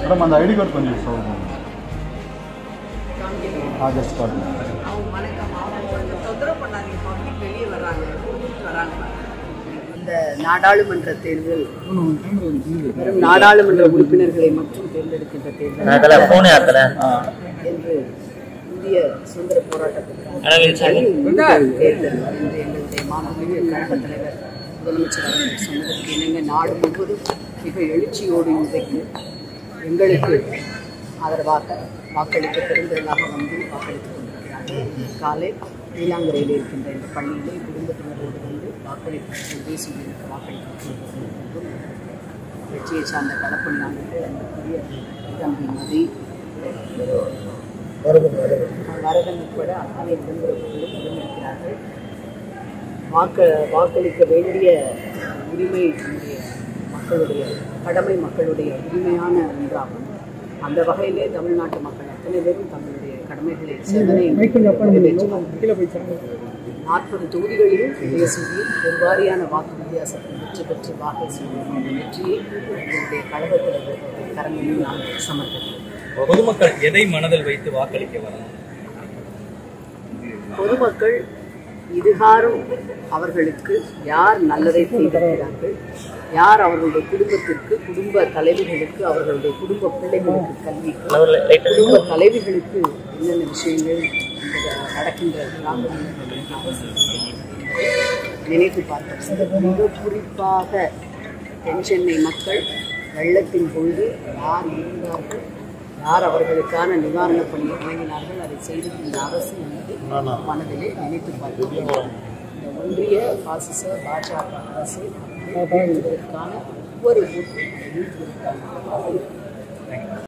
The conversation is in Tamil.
மேடம் அந்த ஐடி கார்டு கொஞ்சம் ஷோ ஆ ஜஸ்ட் கார்டு அவங்க வணக்கம் அவங்க கொஞ்சம் தொந்தரவு பண்ணாதீங்க பப்ளிக் வெளியே வர்றாங்க கூட்டிட்டு வராங்க இந்த நாடாளுமன்ற தேர்தல் வெறும் நாடாளுமன்ற உறுப்பினர்களை மட்டும் தேர்ந்தெடுக்கின்ற தேர்தல் அதில் ஃபோனு அதில் என்று இந்திய சுதந்திர போராட்டத்திற்கான அளவில் சரி. தேர்தல் என்று எங்களுடைய மாணவர்கள் கழக தலைவர் முதலமைச்சர் அவர்கள் சொன்னதற்கு இணங்க நாடு முழுவதும் மிக எழுச்சியோடு இன்றைக்கு எங்களுக்கு ஆதரவாக வாக்களிக்க பெருந்திரளாக வந்து வாக்களித்துக் கொண்டிருக்கிறார்கள் காலை நீலாங்கரையில் இருக்கின்ற இந்த பள்ளியிலே குடும்பத்தினரோடு வந்து வாக்களிப்பு தேசியங்களுக்கு வாக்களித்து வெற்றியை சார்ந்த களப்பணியாளர்கள் அந்த புதிய தம்பி மதி வரதன் உட்பட அத்தனை இடங்களுக்குள்ளும் இருந்திருக்கிறார்கள் வாக்க வாக்களிக்க வேண்டிய உரிமை நம்முடைய மக்களுடைய கடமை மக்களுடைய உரிமையான ஒன்றாகும் அந்த வகையிலே தமிழ்நாட்டு மக்கள் அத்தனை பேரும் தங்களுடைய கடமைகளை செவனை நாற்பது தொகுதிகளிலும் தேசியில் பெருவாரியான வாக்கு வித்தியாசத்தில் வெற்றி பெற்று வாகை செய்யும் அந்த வெற்றியை எங்களுடைய கழக தலைவர் கரங்களில் நான் சமர்ப்பிக்கிறேன் பொதுமக்கள் எதை மனதில் வைத்து வாக்களிக்க வரணும் பொதுமக்கள் இதுகாரும் அவர்களுக்கு யார் நல்லதை செய்திருக்கிறார்கள் யார் அவர்களுடைய குடும்பத்திற்கு குடும்ப தலைவிகளுக்கு அவர்களுடைய குடும்ப பிள்ளைகளுக்கு கல்விக்கு குடும்ப தலைவிகளுக்கு என்னென்ன விஷயங்கள் இந்த நடக்கின்ற கிராமங்களில் நினைத்து பார்த்தோம் மிக குறிப்பாக தென்சென்னை மக்கள் வெள்ளத்தின் பொழுது யார் இருந்தார்கள் யார் அவர்களுக்கான நிவாரணப் பணியை வழங்கினார்கள் அதை செய்திருக்கின்ற அரசு என்பதை மனதிலே நினைத்து பார்த்தோம் இந்த ஒன்றிய பாசிச பாஜக அரசு இதற்கான ஒவ்வொரு பூத்தும்